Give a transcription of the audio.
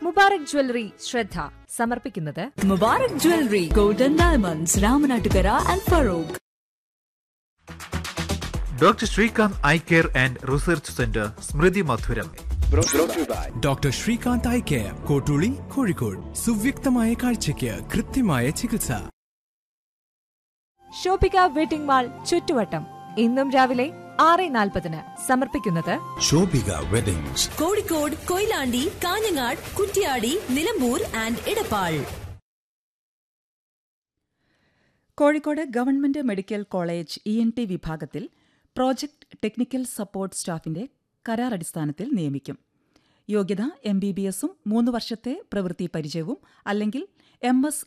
Mubarak jewellery ശ്രദ്ധ സമർപ്പിക്കുന്നത് Mubarak Jewelry, Golden Diamonds, Ramanattukara and Farouk. Doctor Srikanth eye care and research centre സ്മൃതി മധുരം doctor Srikanth eye care Kottooli Kozhikode സുവ്യക്തമായ കാഴ്ചയ്ക്ക് കൃത്യമായ ചികിത്സ ഷോപ്പിക വെഡിംഗ് മാൾ ചുറ്റുവട്ടം ഇന്നും രാവിലെ ആറ് നാൽപ്പതിന് സമർപ്പിക്കുന്നത് Shobhika weddings Kozhikode Koyilandy Kanhangad Kuttiadi Nilambur and Edappal Kozhikode government medical college E N T വിഭാഗത്തിൽ പ്രോജക്ട് ടെക്നിക്കൽ സപ്പോർട്ട് സ്റ്റാഫിന്റെ കരാർ അടിസ്ഥാനത്തിൽ നിയമിക്കും യോഗ്യത എം ബി ബി എസും മൂന്ന് വർഷത്തെ പ്രവൃത്തി പരിചയവും അല്ലെങ്കിൽ എം എസ്